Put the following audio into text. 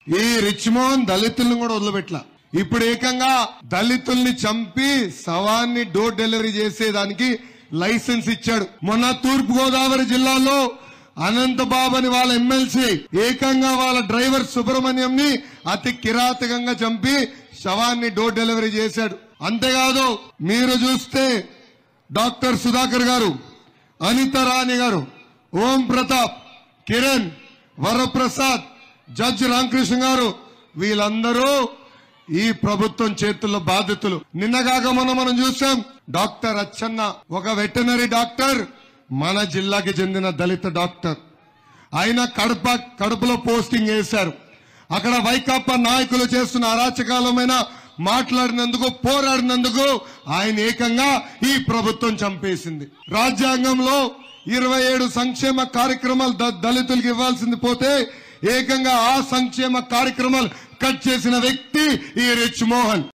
ఈ రిచ్ మోహన్ దళితుల్ని కూడా వదిలిపెట్ల ఇప్పుడు ఏకంగా దళితుల్ని చంపి శవాన్ని డోర్ డెలివరీ చేసేదానికి లైసెన్స్ ఇచ్చాడు మొన్న తూర్పు గోదావరి జిల్లాలో అనంతబాబు అని వాళ్ళ ఎమ్మెల్సీ ఏకంగా వాళ్ళ డ్రైవర్ సుబ్రహ్మణ్యం ని అతి కిరాతకంగా చంపి శవాన్ని డోర్ డెలివరీ చేశాడు అంతేకాదు మీరు చూస్తే డాక్టర్ సుధాకర్ గారు అనిత రాణి గారు ఓం ప్రతాప్ కిరణ్ వరప్రసాద్ జడ్జ్ రామకృష్ణ గారు వీళ్ళందరూ ఈ ప్రభుత్వం చేతుల్లో బాధితులు నిన్నగాక మనం మనం చూసాం డాక్టర్ అచ్చన్న ఒక వెటనరీ డాక్టర్ మన జిల్లాకి చెందిన దళిత డాక్టర్ ఆయన కడప కడపలో పోస్టింగ్ వేశారు అక్కడ వైకాపా నాయకులు చేస్తున్న అరాచకాలమైన మాట్లాడినందుకు పోరాడినందుకు ఆయన ఏకంగా ఈ ప్రభుత్వం చంపేసింది రాజ్యాంగంలో ఇరవై ఏడు సంక్షేమ కార్యక్రమాలు ద- దళితులకు ఇవ్వాల్సింది పోతే ఏకంగా ఆ సంక్షేమ కార్యక్రమాలు కట్ చేసిన వ్యక్తి ఈ రిచ్ మోహన్